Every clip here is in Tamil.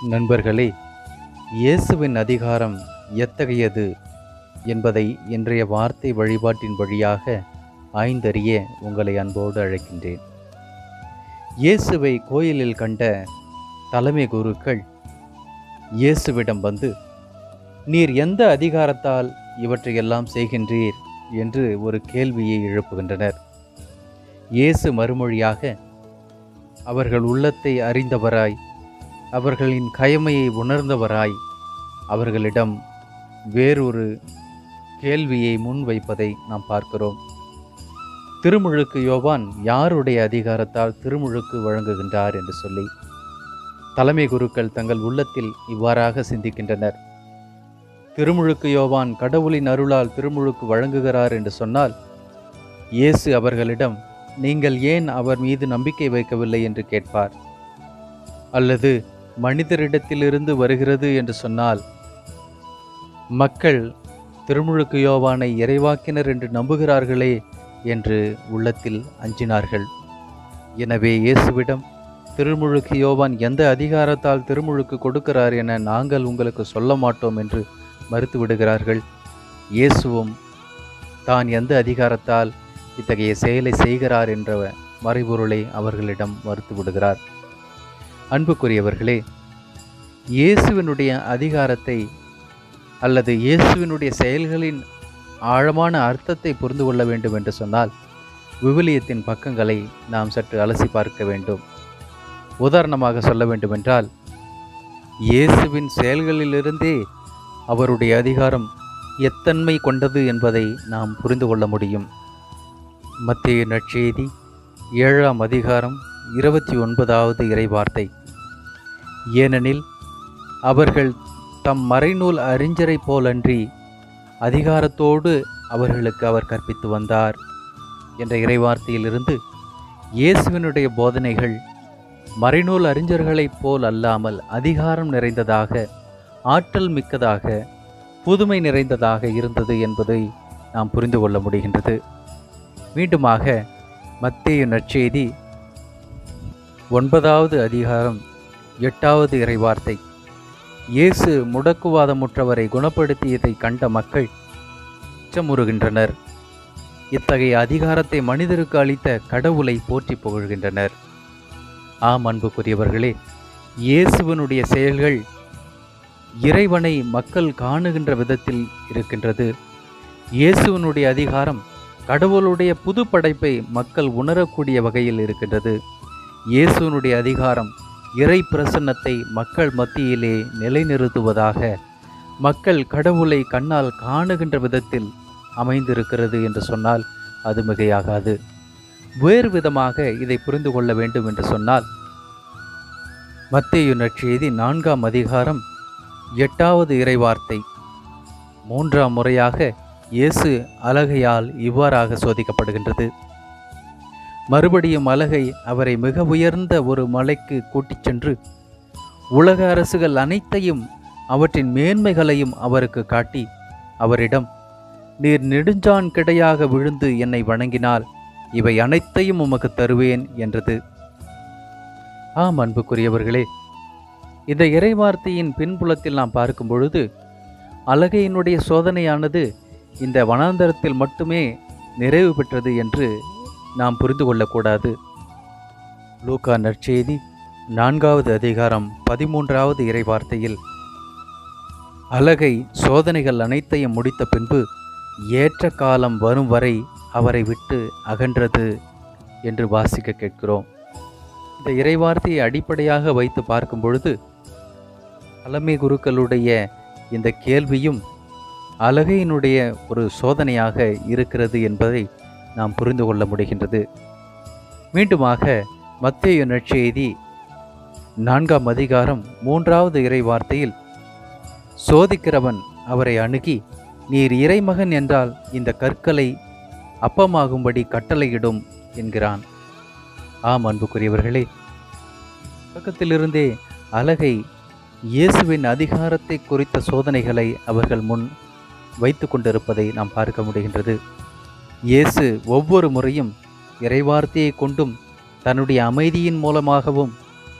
நண்பர்களே இயேசுவின் அதிகாரம் எத்தகையது என்பதை இன்றைய வார்த்தை வழிபாட்டின் வழியாக ஆய்ந்தறிய உங்களை அன்போடு அழைக்கின்றேன் இயேசுவை கோயிலில் கண்ட தலைமை குருக்கள் இயேசுவிடம் வந்து நீர் எந்த அதிகாரத்தால் இவற்றையெல்லாம் செய்கின்றீர் என்று ஒரு கேள்வியை எழுப்புகின்றனர் இயேசு மறுமொழியாக அவர்கள் உள்ளத்தை அறிந்தவராய் அவர்களின் கயமையை உணர்ந்தவராய் அவர்களிடம் வேறொரு கேள்வியை முன்வைப்பதை நாம் பார்க்கிறோம் திருமுழுக்கு யோவான் யாருடைய அதிகாரத்தால் திருமுழுக்கு வழங்குகின்றார் என்று சொல்லி தலைமை குருக்கள் தங்கள் உள்ளத்தில் இவ்வாறாக சிந்திக்கின்றனர் திருமுழுக்கு யோவான் கடவுளின் அருளால் திருமுழுக்கு வழங்குகிறார் என்று சொன்னால் இயேசு அவர்களிடம் நீங்கள் ஏன் அவர் மீது நம்பிக்கை வைக்கவில்லை என்று கேட்பார் அல்லது மனிதரிடத்திலிருந்து வருகிறது என்று சொன்னால் மக்கள் திருமுழுக்கு யோவானை இறைவாக்கினர் என்று நம்புகிறார்களே என்று உள்ளத்தில் அஞ்சினார்கள் எனவே இயேசுவிடம் திருமுழுக்கு யோவான் எந்த அதிகாரத்தால் திருமுழுக்கு கொடுக்கிறார் என நாங்கள் உங்களுக்கு சொல்ல மாட்டோம் என்று மறுத்து விடுகிறார்கள் இயேசுவும் தான் எந்த அதிகாரத்தால் இத்தகைய செயலை செய்கிறார் என்ற மறைபொருளை அவர்களிடம் மறுத்து விடுகிறார் அன்புக்குரியவர்களே இயேசுவினுடைய அதிகாரத்தை அல்லது இயேசுவினுடைய செயல்களின் ஆழமான அர்த்தத்தை புரிந்து கொள்ள வேண்டும் என்று சொன்னால் விவிலியத்தின் பக்கங்களை நாம் சற்று அலசி பார்க்க வேண்டும் உதாரணமாக சொல்ல வேண்டுமென்றால் இயேசுவின் செயல்களிலிருந்தே அவருடைய அதிகாரம் எத்தன்மை கொண்டது என்பதை நாம் புரிந்து கொள்ள முடியும் மத்திய நற்செய்தி ஏழாம் அதிகாரம் இருபத்தி ஒன்பதாவது இறைவார்த்தை ஏனெனில் அவர்கள் தம் மறைநூல் அறிஞரைப் போலன்றி அதிகாரத்தோடு அவர்களுக்கு அவர் கற்பித்து வந்தார் என்ற இறைவார்த்தையிலிருந்து இயேசுவினுடைய போதனைகள் மறைநூல் அறிஞர்களைப் போல் அல்லாமல் அதிகாரம் நிறைந்ததாக ஆற்றல் மிக்கதாக புதுமை நிறைந்ததாக இருந்தது என்பதை நாம் புரிந்து கொள்ள முடிகின்றது மீண்டுமாக மத்தேயு நற்செய்தி ஒன்பதாவது அதிகாரம் எட்டாவது இறைவார்த்தை இயேசு முடக்குவாதமுற்றவரை குணப்படுத்தியதை கண்ட மக்கள் அச்சமுறுகின்றனர் இத்தகைய அதிகாரத்தை மனிதருக்கு அளித்த கடவுளை போற்றி புகழ்கின்றனர் ஆம் அன்புக்குரியவர்களே இயேசுவனுடைய செயல்கள் இறைவனை மக்கள் காணுகின்ற விதத்தில் இருக்கின்றது இயேசுவனுடைய அதிகாரம் கடவுளுடைய புது படைப்பை மக்கள் உணரக்கூடிய வகையில் இருக்கின்றது இயேசுவனுடைய அதிகாரம் இறை பிரசன்னத்தை மக்கள் மத்தியிலே நிலைநிறுத்துவதாக மக்கள் கடவுளை கண்ணால் காணுகின்ற விதத்தில் அமைந்திருக்கிறது என்று சொன்னால் அது மிகையாகாது வேறு விதமாக இதை புரிந்து கொள்ள வேண்டும் என்று சொன்னால் மத்தேயு நற்செய்தி நான்காம் அதிகாரம் எட்டாவது இறைவார்த்தை மூன்றாம் முறையாக இயேசு அலகையால் இவ்வாறாக சோதிக்கப்படுகின்றது மறுபடியும் அலகை அவரை மிக உயர்ந்த ஒரு மலைக்கு கூட்டிச் சென்று உலக அரசுகள் அனைத்தையும் அவற்றின் மேன்மைகளையும் அவருக்கு காட்டி அவரிடம் நீர் நெடுஞ்சான் கிடையாக விழுந்து என்னை வணங்கினால் இவை அனைத்தையும் உமக்கு தருவேன் என்றது ஆம் அன்புக்குரியவர்களே இந்த இறைவார்த்தையின் பின்புலத்தில் நாம் பார்க்கும் பொழுது அலகையினுடைய சோதனையானது இந்த வனாந்தரத்தில் மட்டுமே நிறைவு பெற்றது என்று நாம் புரிந்து கொள்ளக்கூடாது லூக்கா நற்செய்தி நான்காவது அதிகாரம் பதிமூன்றாவது இறைவார்த்தையில் அலகை சோதனைகள் அனைத்தையும் முடித்த பின்பு ஏற்ற காலம் வரும் வரை அவரை விட்டு அகன்றது என்று வாசிக்க கேட்கிறோம் இந்த இறைவார்த்தையை அடிப்படையாக வைத்து பார்க்கும் பொழுது தலைமை குருக்களுடைய இந்த கேள்வியும் அலகையினுடைய ஒரு சோதனையாக இருக்கிறது என்பதை நாம் புரிந்து கொள்ள முடிகின்றது மீண்டுமாக மத்தேயு நற்செய்தி நான்காம் அதிகாரம் மூன்றாவது இறை வார்த்தையில் சோதிக்கிறவன் அவரை அணுகி நீர் இறைமகன் என்றால் இந்த கற்களை அப்பமாகும்படி கட்டளையிடும் என்கிறான் ஆம் அன்புக்குரியவர்களே பக்கத்திலிருந்தே அலகை இயேசுவின் அதிகாரத்தை குறித்த சோதனைகளை அவர்கள் முன் வைத்து கொண்டிருப்பதை நாம் பார்க்க முடிகின்றது இயேசு ஒவ்வொரு முறையும் இறைவார்த்தையை கொண்டும் தன்னுடைய அமைதியின் மூலமாகவும்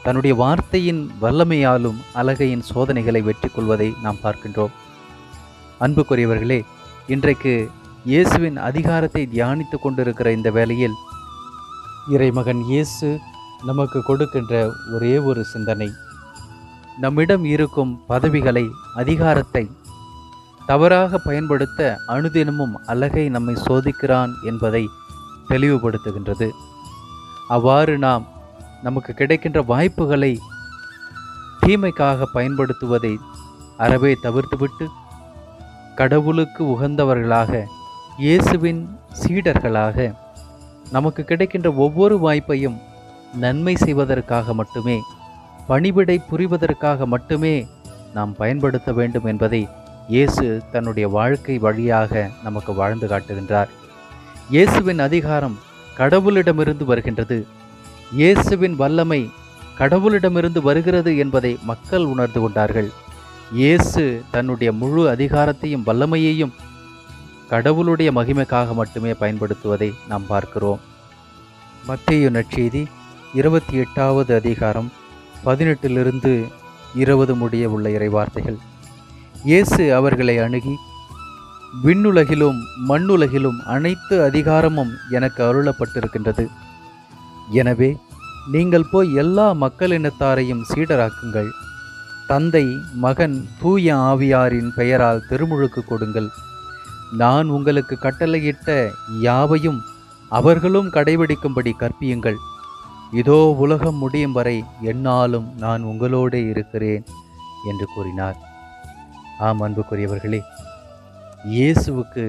தன்னுடைய வார்த்தையின் வல்லமையாலும் அழகையின் சோதனைகளை வெற்றி கொள்வதை நாம் பார்க்கின்றோம் அன்புக்குரியவர்களே இன்றைக்கு இயேசுவின் அதிகாரத்தை தியானித்து கொண்டிருக்கிற இந்த வேளையில் இறைமகன் இயேசு நமக்கு கொடுக்கின்ற ஒரே ஒரு சிந்தனை நம்மிடம் இருக்கும் பதவிகளை அதிகாரத்தை தவறாக பயன்படுத்த அனுதினமும் அழகை நம்மை சோதிக்கிறான் என்பதை தெளிவுபடுத்துகின்றது அவ்வாறு நாம் நமக்கு கிடைக்கின்ற வாய்ப்புகளை தீமைக்காக பயன்படுத்துவதை அறவே தவிர்த்துவிட்டு கடவுளுக்கு உகந்தவர்களாக இயேசுவின் சீடர்களாக நமக்கு கிடைக்கின்ற ஒவ்வொரு வாய்ப்பையும் நன்மை செய்வதற்காக மட்டுமே பணிவிடை புரிவதற்காக மட்டுமே நாம் பயன்படுத்த வேண்டும் என்பதை இயேசு தன்னுடைய வாழ்க்கை வழியாக நமக்கு வாழ்ந்து காட்டுகின்றார் இயேசுவின் அதிகாரம் கடவுளிடமிருந்து வருகின்றது இயேசுவின் வல்லமை கடவுளிடமிருந்து வருகிறது என்பதை மக்கள் உணர்ந்து கொண்டார்கள் இயேசு தன்னுடைய முழு அதிகாரத்தையும் வல்லமையையும் கடவுளுடைய மகிமைக்காக மட்டுமே பயன்படுத்துவதை நாம் பார்க்கிறோம் மத்தேயு நற்செய்தி இருபத்தி எட்டாவது அதிகாரம் பதினெட்டிலிருந்து இருபது முடிய உள்ள இறைவார்த்தைகள் இயேசு அவர்களை அணுகி விண்ணுலகிலும் மண்ணுலகிலும் அனைத்து அதிகாரமும் எனக்கு அருளப்பட்டிருக்கின்றது எனவே நீங்கள் போய் எல்லா மக்களினத்தாரையும் சீடராக்குங்கள் தந்தை மகன் தூய ஆவியாரின் பெயரால் திருமுழுக்கு கொடுங்கள் நான் உங்களுக்கு கட்டளையிட்ட யாவையும் அவர்களும் கடைபிடிக்கும்படி கற்பியுங்கள் இதோ உலகம் முடியும் வரை எந்நாளும் நான் உங்களோடே இருக்கிறேன் என்று கூறினார் ஆம் அன்புக்குரியவர்களே இயேசுவுக்கு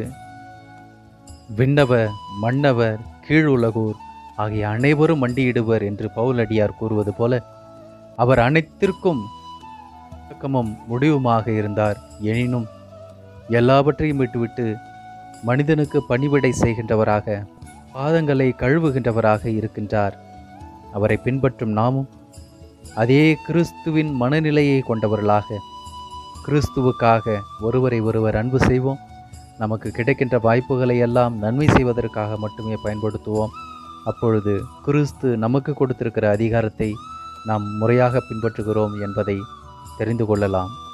விண்ணவர் மன்னவர் கீழுலகோர் ஆகிய அனைவரும் மண்டியிடுவர் என்று பவுலடியார் கூறுவது போல அவர் அனைத்திற்கும் தொடக்கமும் முடிவுமாக இருந்தார் எனினும் எல்லாவற்றையும் விட்டுவிட்டு மனிதனுக்கு பணிவிடை செய்கின்றவராக பாதங்களை கழுவுகின்றவராக இருக்கின்றார் அவரை பின்பற்றும் நாமும் அதே கிறிஸ்துவின் மனநிலையை கொண்டவர்களாக கிறிஸ்துவுக்காக ஒருவரை ஒருவர் அன்பு செய்வோம் நமக்கு கிடைக்கின்ற வாய்ப்புகளை எல்லாம் நன்மை செய்வதற்காக மட்டுமே பயன்படுத்துவோம் அப்பொழுது கிறிஸ்து நமக்கு கொடுத்திருக்கிற அதிகாரத்தை நாம் முறையாக பின்பற்றுகிறோம் என்பதை தெரிந்து கொள்ளலாம்